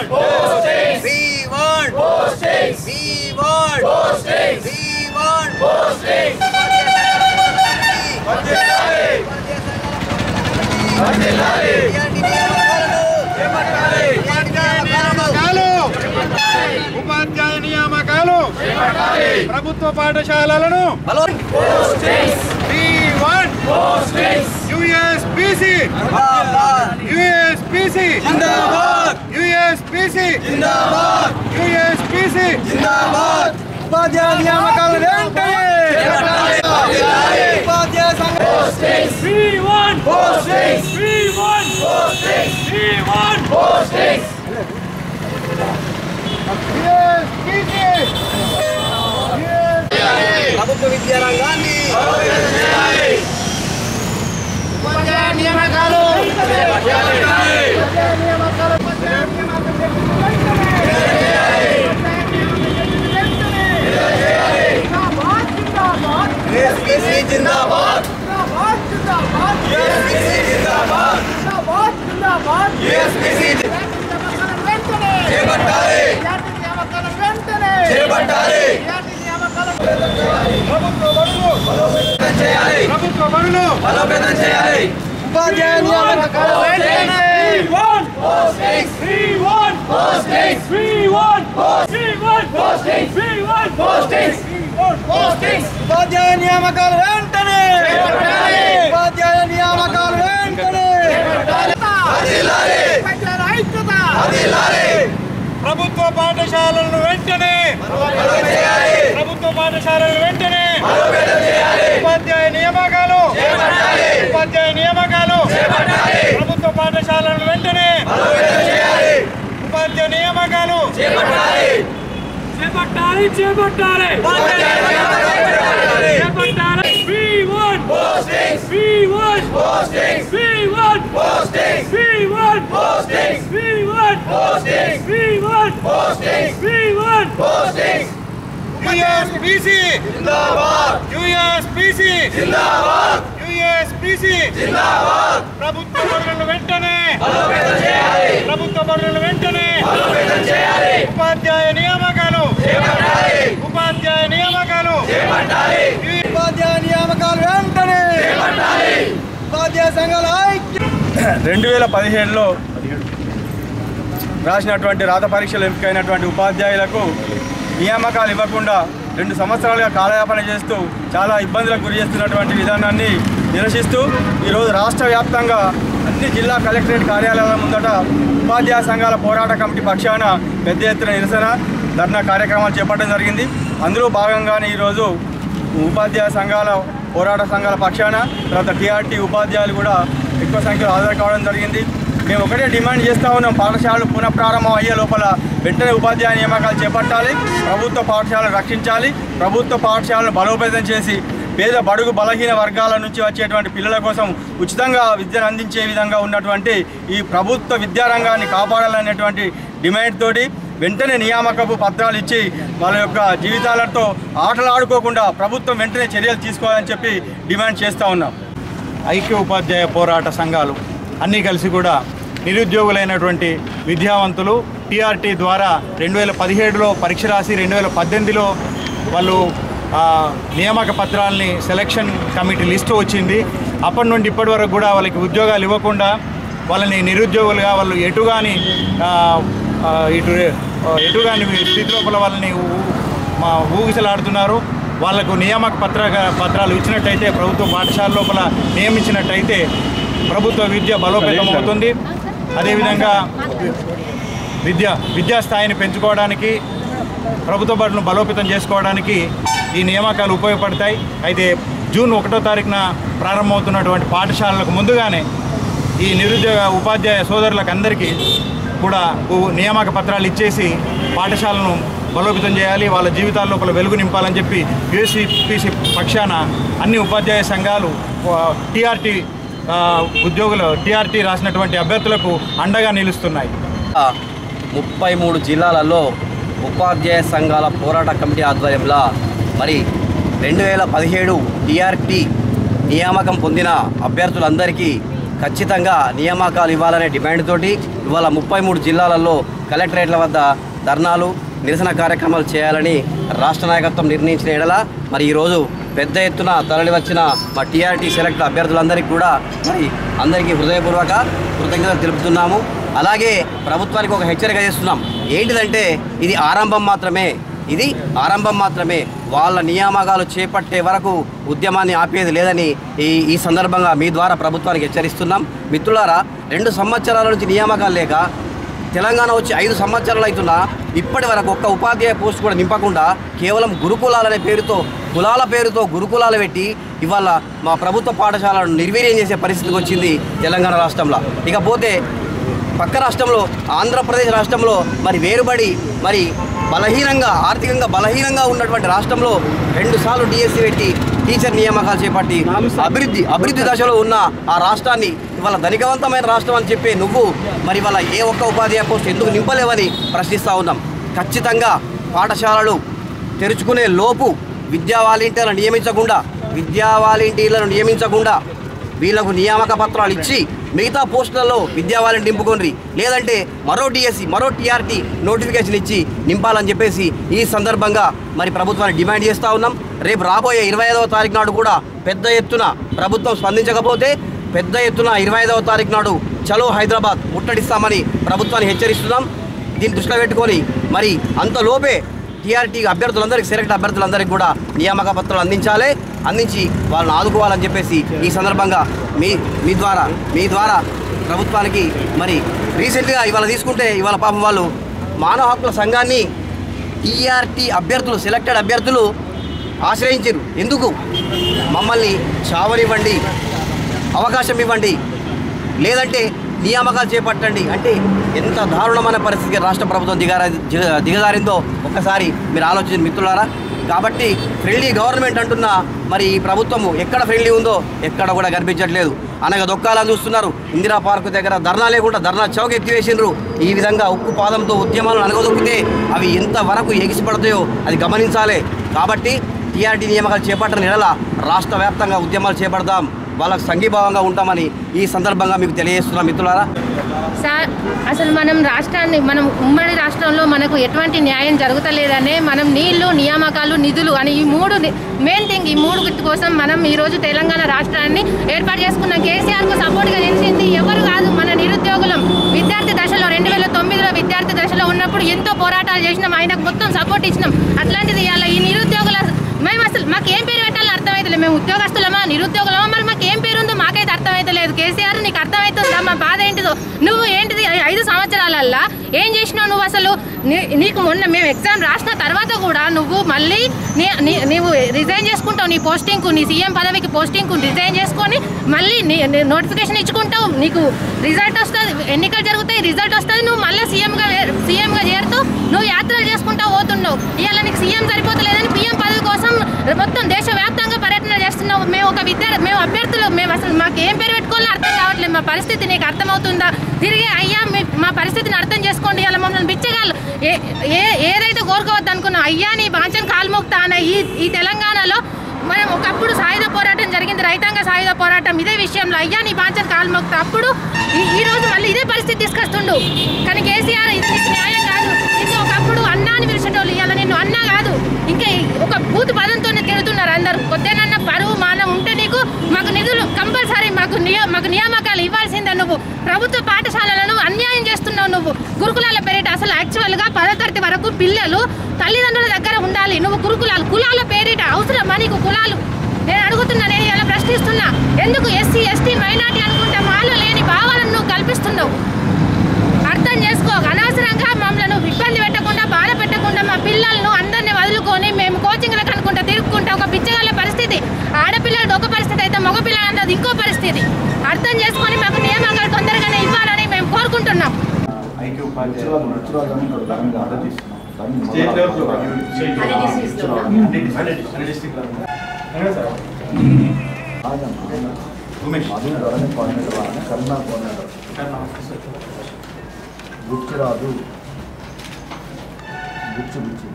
want postings. We want postings. We want postings. We want postings. నియామకాలు ఉపాధ్యాయ నియామకాలు ప్రభుత్వ పాఠశాలలను యుఎస్పిసి యుఎస్పిసి యుఎస్పిసి యుఎస్పిసి ఉపాధ్యాయ నియామకాలు వెంటనే ఉపాధ్యాయ సంఘ We want postings. We want postings. We want postings. ప్రభుత్వ విద్యా రంగాన్ని ఉపాధ్యాయ నియామకాలు యూఎస్పీసీ జిందాబాద్ యూఎస్పీసీ జిందాబాద్ యూఎస్పీసీ చేపట్టాలి చేపట్టాలి ప్రభుత్వ బడులు చేయాలి ప్రభుత్వ బడులు బలోపేతం చేయాలి ఉపాధ్యాయ నియామకాలు వెంటనే We want postings. We want postings. We want postings. We want postings. We want postings. We want postings. ఉపాధ్యాయ నియామకాలు వెంటనే ఉపాధ్యాయ నియామకాలు వెంటనే ప్రభుత్వ పాఠశాలలను వెంటనే ప్రభుత్వ పాఠశాలలను వెంటనే ఉపాధ్యాయ నియామకాలు ఉపాధ్యాయ నియామకాలు ప్రభుత్వ పాఠశాలలను వెంటనే ఉపాధ్యాయ నియామకాలు చేపట్టాలి చేపట్టాలి చేపట్టాలి We want postings. We want postings. We want postings. We want postings. We want postings. We want postings. We want postings. USPC USPC USPC ప్రభుత్వ బడులను వెంటనే ప్రభుత్వ బడులను వెంటనే ఉపాధ్యాయ నియామకాలు ఉపాధ్యాయ నియామకాలు ఉపాధ్యాయ నియామకాలు వెంటనే ఉపాధ్యాయ సంఘాల రెండు వేల పదిహేడులో రాసినటువంటి రాత పరీక్షలు ఎంపికైనటువంటి ఉపాధ్యాయులకు నియామకాలు ఇవ్వకుండా రెండు సంవత్సరాలుగా కాలయాపన చేస్తూ చాలా ఇబ్బందులకు గురి చేస్తున్నటువంటి విధానాన్ని నిరసిస్తూ ఈరోజు రాష్ట్ర వ్యాప్తంగా అన్ని జిల్లా కలెక్టరేట్ కార్యాలయాల ముందట ఉపాధ్యాయ సంఘాల పోరాట కమిటీ పక్షాన పెద్ద ఎత్తున నిరసన ధర్నా కార్యక్రమాలు చేపట్టడం జరిగింది అందులో భాగంగానే ఈరోజు ఉపాధ్యాయ సంఘాల పోరాట సంఘాల పక్షాన తర్వాత టీఆర్టీ ఉపాధ్యాయులు కూడా ఎక్కువ సంఖ్యలో హాజరు కావడం జరిగింది మేము ఒకటే డిమాండ్ చేస్తూ ఉన్నాం పాఠశాలలు పునఃప్రారంభం అయ్యే లోపల వెంటనే ఉపాధ్యాయ నియామకాలు చేపట్టాలి ప్రభుత్వ పాఠశాలను రక్షించాలి ప్రభుత్వ పాఠశాలను బలోపేతం చేసి పేద బడుగు బలహీన వర్గాల నుంచి వచ్చేటువంటి పిల్లల కోసం ఉచితంగా విద్యను అందించే విధంగా ఉన్నటువంటి ఈ ప్రభుత్వ విద్యారంగాన్ని కాపాడాలనేటువంటి డిమాండ్ తోటి వెంటనే నియామకపు పత్రాలు ఇచ్చి వాళ్ళ యొక్క జీవితాలతో ఆటలాడుకోకుండా ప్రభుత్వం వెంటనే చర్యలు తీసుకోవాలని చెప్పి డిమాండ్ చేస్తూ ఉన్నాం ఐక్య ఉపాధ్యాయ పోరాట సంఘాలు అన్నీ కలిసి కూడా నిరుద్యోగులైనటువంటి విద్యావంతులు టీఆర్టీ ద్వారా రెండు వేల పదిహేడులో పరీక్ష రాసి రెండు వేల పద్దెనిమిదిలో వాళ్ళు ఆ, నియామక పత్రాలని సెలక్షన్ కమిటీ లిస్టు వచ్చింది అప్పటి నుండి ఇప్పటి వరకు కూడా వాళ్ళకి ఉద్యోగాలు ఇవ్వకుండా వాళ్ళని నిరుద్యోగులుగా వాళ్ళు ఎటుగాని ఆ, ఆ, ఇటు ఆ, ఎటుగాని స్థితి లోపల వాళ్ళని ఊ- మా ఊగిసలాడుతున్నారు వాళ్లకు నియామక పత్ర పత్రాలు ఇచ్చినట్టయితే ప్రభుత్వ పాఠశాల లోపల నియమించినట్టయితే ప్రభుత్వ విద్య బలోపేతం అవుతుంది అదేవిధంగా విద్య విద్యా స్థాయిని పెంచుకోవడానికి ప్రభుత్వ బడులను బలోపేతం చేసుకోవడానికి ఈ నియామకాలు ఉపయోగపడతాయి అయితే జూన్ ఒకటో తారీఖున ప్రారంభమవుతున్నటువంటి పాఠశాలలకు ముందుగానే ఈ నిరుద్యోగ ఉపాధ్యాయ సోదరులకు అందరికీ కూడా ఉ- నియామక పత్రాలు ఇచ్చేసి పాఠశాలను బలోపేతం చేయాలి వాళ్ళ జీవితాల లోపల వెలుగు నింపాలని చెప్పి యూఎస్సిపిసి పక్షాన అన్ని ఉపాధ్యాయ సంఘాలు టీఆర్టీ ఉద్యోగులు టీఆర్టీ రాసినటువంటి అభ్యర్థులకు అండగా నిలుస్తున్నాయి ముప్పై మూడు జిల్లాలలో ఉపాధ్యాయ సంఘాల పోరాట కమిటీ ఆధ్వర్యంలో మరి రెండు వేల పదిహేడు టీఆర్టీ నియామకం పొందిన అభ్యర్థులందరికీ ఖచ్చితంగా నియామకాలు ఇవ్వాలనే డిమాండ్ తోటి ఇవాళ ముప్పై మూడు జిల్లాలలో కలెక్టరేట్ల వద్ద ధర్నాలు నిరసన కార్యక్రమాలు చేయాలని రాష్ట్ర నాయకత్వం నిర్ణయించిన ఎడల మరి ఈరోజు పెద్ద ఎత్తున తరలి వచ్చిన మా టీఆర్టీ సెలెక్ట్ అభ్యర్థులందరికీ కూడా మరి అందరికీ హృదయపూర్వక కృతజ్ఞతలు తెలుపుతున్నాము అలాగే ప్రభుత్వానికి ఒక హెచ్చరిక చేస్తున్నాం ఏంటిదంటే ఇది ఆరంభం మాత్రమే ఇది ఆరంభం మాత్రమే వాళ్ళ నియామకాలు చేపట్టే వరకు ఉద్యమాన్ని ఆపేది లేదని ఈ ఈ సందర్భంగా మీ ద్వారా ప్రభుత్వానికి హెచ్చరిస్తున్నాం మిత్రులారా రెండు సంవత్సరాల నుంచి నియామకాలు లేక తెలంగాణ వచ్చి ఐదు సంవత్సరాలు అవుతున్నా ఇప్పటి వరకు ఒక్క ఉపాధ్యాయ పోస్ట్ కూడా నింపకుండా కేవలం గురుకులాలనే పేరుతో కులాల పేరుతో గురుకులాలు పెట్టి ఇవాళ మా ప్రభుత్వ పాఠశాలను నిర్వీర్యం చేసే పరిస్థితికి వచ్చింది తెలంగాణ రాష్ట్రంలో ఇకపోతే పక్క రాష్ట్రంలో ఆంధ్రప్రదేశ్ రాష్ట్రంలో మరి వేరుబడి మరి బలహీనంగా ఆర్థికంగా బలహీనంగా ఉన్నటువంటి రాష్ట్రంలో రెండు సార్లు డిఎస్సి పెట్టి టీచర్ నియామకాలు చేపట్టి అభివృద్ధి అభివృద్ధి దశలో ఉన్న ఆ రాష్ట్రాన్ని ఇవాళ ధనికవంతమైన రాష్ట్రం అని చెప్పి నువ్వు మరి ఇవాళ ఏ ఒక్క ఉపాధ్యాయ పోస్ట్ ఎందుకు నింపలేవని ప్రశ్నిస్తూ ఉన్నాం ఖచ్చితంగా పాఠశాలలు తెరుచుకునే లోపు విద్యా వాలంటీర్లను నియమించకుండా విద్యా వాలంటీర్లను నియమించకుండా వీళ్ళకు నియామక పత్రాలు ఇచ్చి మిగతా పోస్టులలో విద్యా వాళ్ళని నింపుకోండి లేదంటే మరో డిఎస్సి మరో టీఆర్టీ నోటిఫికేషన్ ఇచ్చి నింపాలని చెప్పేసి ఈ సందర్భంగా మరి ప్రభుత్వాన్ని డిమాండ్ చేస్తూ ఉన్నాం రేపు రాబోయే ఇరవై ఐదవ తారీఖు నాడు కూడా పెద్ద ఎత్తున ప్రభుత్వం స్పందించకపోతే పెద్ద ఎత్తున ఇరవై ఐదవ తారీఖు నాడు చలో హైదరాబాద్ ముట్టడిస్తామని ప్రభుత్వాన్ని హెచ్చరిస్తున్నాం దీన్ని దృష్టిలో పెట్టుకొని మరి అంతలోపే టీఆర్టీ అభ్యర్థులందరికీ సెలెక్ట్ అభ్యర్థులందరికీ కూడా నియామక పత్రాలు అందించాలి అందించి వాళ్ళని ఆదుకోవాలని చెప్పేసి ఈ సందర్భంగా మీ మీ ద్వారా మీ ద్వారా ప్రభుత్వానికి మరి రీసెంట్గా ఇవాళ తీసుకుంటే ఇవాళ పాపం వాళ్ళు మానవ హక్కుల సంఘాన్ని టీఆర్టీ అభ్యర్థులు సెలెక్టెడ్ అభ్యర్థులు ఆశ్రయించారు ఎందుకు మమ్మల్ని చావనివ్వండి అవకాశం ఇవ్వండి లేదంటే నియామకాలు చేపట్టండి అంటే ఎంత దారుణమైన పరిస్థితికి రాష్ట్ర ప్రభుత్వం దిగార దిగ- దిగజారిందో ఒక్కసారి మీరు ఆలోచించండి మిత్రులారా కాబట్టి ఫ్రెండ్లీ గవర్నమెంట్ అంటున్న మరి ఈ ప్రభుత్వము ఎక్కడ ఫ్రెండ్లీ ఉందో ఎక్కడ కూడా కనిపించట్లేదు అనగా దొక్కాలని చూస్తున్నారు ఇందిరా పార్కు దగ్గర ధర్నా లేకుండా ధర్నా చౌక్ ఎత్తివేసిండ్రు ఈ విధంగా ఉక్కు పాదంతో ఉద్యమాలను అనగదొక్కితే అవి ఎంతవరకు ఎగిసిపడతాయో అది గమనించాలి కాబట్టి టీఆర్డీ నియామకాలు చేపట్టని నెలల రాష్ట్ర వ్యాప్తంగా ఉద్యమాలు చేపడదాం వాళ్ళకు సంఘీభావంగా ఉంటామని ఈ సందర్భంగా మీకు తెలియజేస్తున్నాం మిత్రులారా సార్ అసలు మనం రాష్ట్రాన్ని మనం ఉమ్మడి రాష్ట్రంలో మనకు ఎటువంటి న్యాయం జరుగుతలేదనే మనం నీళ్లు నియామకాలు నిధులు అని ఈ మూడు మెయిన్ థింగ్ ఈ మూడు కోసం మనం ఈ రోజు తెలంగాణ రాష్ట్రాన్ని ఏర్పాటు చేసుకున్న కేసీఆర్కు సపోర్ట్గా నిలిచింది ఎవరు కాదు మన నిరుద్యోగులం విద్యార్థి దశలో రెండు వేల తొమ్మిదిలో విద్యార్థి దశలో ఉన్నప్పుడు ఎంతో పోరాటాలు చేసినాం ఆయనకు మొత్తం సపోర్ట్ ఇచ్చినాం అట్లాంటిది ఇవాళ ఈ నిరుద్యోగుల మేము అసలు మాకు ఏం పేరు పెట్టాలని అర్థమైతలేదు మేము ఉద్యోగస్తులమా నిరుద్యోగులమా మరి మాకు ఏం పేరు ఉందో మాకైతే అర్థమైతలేదు కేసీఆర్ నీకు అర్థమవుతుందా మా బాధ ఏంటిదో నువ్వు ఏంటిది ఐ- ఐదు సంవత్సరాలల్లా ఏం చేసినావు నువ్వు అసలు నీ- నీకు మొన్న మేము ఎగ్జామ్ రాసిన తర్వాత కూడా నువ్వు మళ్ళీ నీ నీ- నీవు రిజైన్ చేసుకుంటావు నీ పోస్టింగ్కు నీ సీఎం పదవికి పోస్టింగ్కు రిజైన్ చేసుకొని మళ్ళీ నీ నోటిఫికేషన్ ఇచ్చుకుంటావు నీకు రిజల్ట్ వస్తుంది ఎన్నికలు జరుగుతాయి రిజల్ట్ వస్తుంది నువ్వు మళ్ళీ సీఎంగా సీఎంగా చేరుతూ నువ్వు యాత్రలు చేసుకుంటా పోతున్నావు ఇవాళ నీకు సీఎం సరిపోతలేదని పీఎం పదవి కోసం మొత్తం దేశవ్యాప్తంగా పర్యటన చేస్తున్నావు మేము ఒక విద్యార్థి మేము అభ్యర్థులు మేము అసలు మాకు ఏం పేరు పెట్టుకోవాలో అర్థం కావట్లేదు మా పరిస్థితి నీకు అర్థమవుతుందా తిరిగి అయ్యా మీ- మా పరిస్థితిని అర్థం చేసుకోండి ఇలా మమ్మల్ని బిచ్చగాళ్ళు ఏ ఏ- ఏదైతే కోరుకోవద్దు అనుకున్నా అయ్యా నీ బాంచన్ కాల్మోక్తా అనే ఈ ఈ తెలంగాణలో మనం ఒకప్పుడు సాయుధ పోరాటం జరిగింది రైతాంగ సాయుధ పోరాటం ఇదే విషయంలో అయ్యా నీ బాంచన్ కాల్మోక్తా అప్పుడు ఈ- ఈ రోజు మళ్ళీ ఇదే పరిస్థితి తీసుకొస్తుండు కానీ కేసీఆర్ ఇది నీకు న్యాయం కాదు ఇది ఒకప్పుడు అన్నా అని పిలిచేటోళ్ళు ఇవాళ నిన్ను అన్నా కాదు ఇంకా ఈ ఒక బూత్ పదంతోనే తిడుతున్నారు అందరు కొద్దినన్న పరువు మానం ఉంటే నీకు మాకు నిధులు కంపల్సరీ మాకు నియ- మాకు నియామకాలు ఇవ్వాల్సిందే నువ్వు ప్రభుత్వ పాఠశాలలను అన్యాయం చేస్తున్నావు నువ్వు గురుకులాల పేరిట అసలు యాక్చువల్గా పదో తరగతి వరకు పిల్లలు తల్లిదండ్రుల దగ్గర ఉండాలి నువ్వు గురుకులాలు కులాల పేరిట అవసరమా నీకు కులాలు నేను అడుగుతున్నా నేను ఇలా ప్రశ్నిస్తున్నా ఎందుకు ఎస్సీ ఎస్టీ మైనార్టీ అనుకుంటే మాలో లేని భావాలను నువ్వు కల్పిస్తున్నావు అర్థం చేసుకో అనవసరంగా మమ్మల్ని ఇబ్బంది పెట్టకుండా బాధ పెట్టకుండా మా పిల్లలను అందరిని వదులుకొని మేము కోచింగ్లకు అనుకుంటా తిరుక్కుంటా ఒక పిచ్చగల పరిస్థితి ఆడపిల్లలది ఒక పరిస్థితి అయితే మగ పిల్లలందరిది ఇంకో పరిస్థితి అర్థం చేసుకొని మాకు నియామకాలు తొందరగానే ఇవ్వాలని మేము కోరుకుంటున్నాం స్టేట్ లెవెల్ ప్రోగ్రామ్ ఉమేష్ కరుణా కోఆర్డినేటర్ గుర్తురాదు గుర్తు గుర్తు